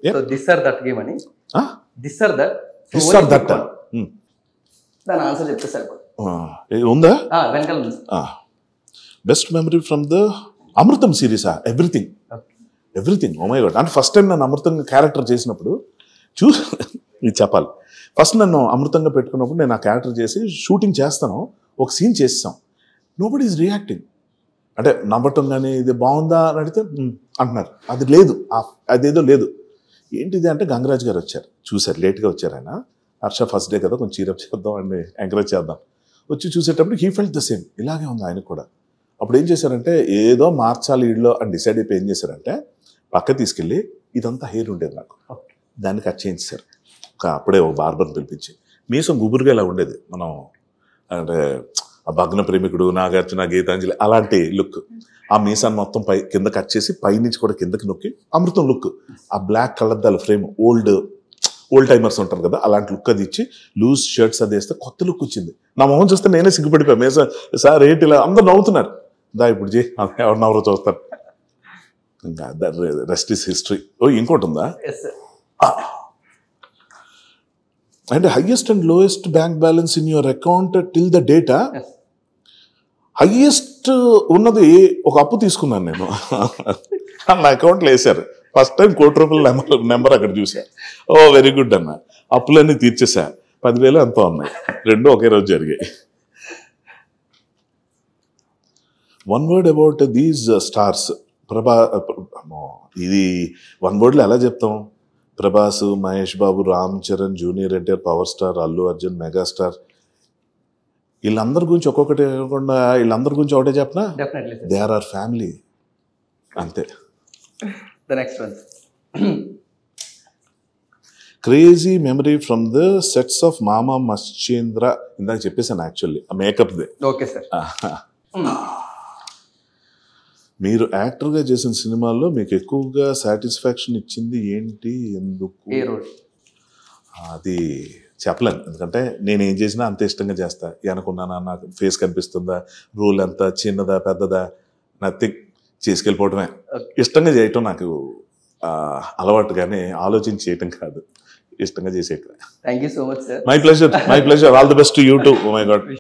Yeah. So this or that game అని this or that this or that దాని answer చెప్తే సరిపోతుంది ఉందా ఆ, వెనకాల ఉంది. Best memory from the Amrutham సిరీసా everything Okay. Everything oh my god అంటే ఫస్ట్ టైం నన్ను అమృతంగా క్యారెక్టర్ చేసినప్పుడు చూ ఇది చెప్పాలి ఫస్ట్ నన్ను అమృతంగా పెట్టుకున్నప్పుడు నేను ఆ క్యారెక్టర్ చేసి షూటింగ్ చేస్తాను ఒక సీన్ చేస్తాం నో బడి ఈజ్ రియాక్టింగ్ అంటే నవ్వటం కానీ ఇది బాగుందా అని అడిగితే "మ్మ్" అంటున్నారు అది లేదు ఆ- అదేదో లేదు ఏంటిది అంటే గంగరాజ్ గారు వచ్చారు చూశారు లేట్గా వచ్చారు ఆయన హర్ష ఫస్ట్ డే కదా కొంచెం చీరప్ చేద్దాం అండి ఎంకరేజ్ చేద్దాం వచ్చి చూసేటప్పుడు హీ ఫెల్ట్ ద సేమ్ ఇలాగే ఉంది ఆయనకు కూడా అప్పుడు ఏం చేశారంటే ఏదో మార్చాలి ఇళ్ళలో అని డిసైడ్ అయిపోయి ఏం చేశారంటే పక్క తీసుకెళ్ళి ఇదంతా హెయిర్ ఉండేది నాకు Okay. దాన్ని కట్ చేయించారు ఒక అప్పుడే ఒక బార్బర్ని పిలిపించి మీసం గుబురుగా ఇలా ఉండేది మనం అంటే ఆ భగ్న ప్రేమికుడు నాగార్జున గీతాంజలి అలాంటి లుక్ ఆ మీసాన్ని మొత్తం పై కింద కట్ చేసి పైనుంచి కూడా కిందకి నొక్కి అమృతం లుక్ ఆ బ్లాక్ కలర్దాల ఫ్రేమ్ ఓల్డ్ ఓల్డ్ టైమర్స్ ఉంటారు కదా అలాంటి లుక్ అది ఇచ్చి లూజ్ షర్ట్స్ అది వేస్తే కొత్త లుక్ వచ్చింది నా మొహం చూస్తే నేనే సిగ్గుపడిపోయా మేసా సార్ ఏంటి ఇలా అందరు నవ్వుతున్నారు దా ఇప్పుడు చే ఎవరు నవ్వరో చూస్తారు ఇంకా రెస్ట్ ఇస్ హిస్టరీ ఓ ఇంకోటి ఉందా Yes, sir. అంటే highest and lowest bank balance in your account till the data Yes. Highest ఉన్నది ఒక అప్పు తీసుకున్నాను నేను నా అకౌంట్లో వేశారు ఫస్ట్ టైం కోటి రూపాయల నెంబర్ నెంబర్ అక్కడ చూసా ఓ వెరీ గుడ్ అన్న అప్పులన్నీ తీర్చేసా పదివేలు ఎంతో ఉన్నాయి రెండు ఒకే రోజు జరిగాయి one word about these stars Prabha అమ్మో, ఇది వన్ వర్డ్లో ఎలా చెప్తాం Prabhas Mahesh Babu Ram Charan junior NTR power star Allu Arjun megastar వీళ్ళందరి గురించి ఒక్కొక్కటి కాకుండా వీళ్ళందరి గురించి ఒకటే చెప్పనా Definitely, sir. They are our family అంతే The next one. Crazy memory from the sets of Mama Mashchendra ఇందాక చెప్పేసాను యాక్చువల్లీ ఆ మేకప్దే Okay, sir. మీరు యాక్టర్గా చేసిన సినిమాల్లో మీకు ఎక్కువగా సాటిస్ఫాక్షన్ ఇచ్చింది ఏంటి ఎందుకు ఏ రోల్ అది చెప్పలేను ఎందుకంటే నేను ఏం చేసినా అంత ఇష్టంగా చేస్తా అనుకున్నానా నాకు ఫేస్ కనిపిస్తుందా రూల్ ఎంత చిన్నదా పెద్దదా నథింగ్ చేసుకెళ్ళిపోవడమే Okay. ఇష్టంగా చేయటం నాకు ఆ, అలవాటు కానీ ఆలోచించి చేయటం కాదు ఇష్టంగా చేసేయటం thank you so much sir my pleasure my pleasure all the best you too my God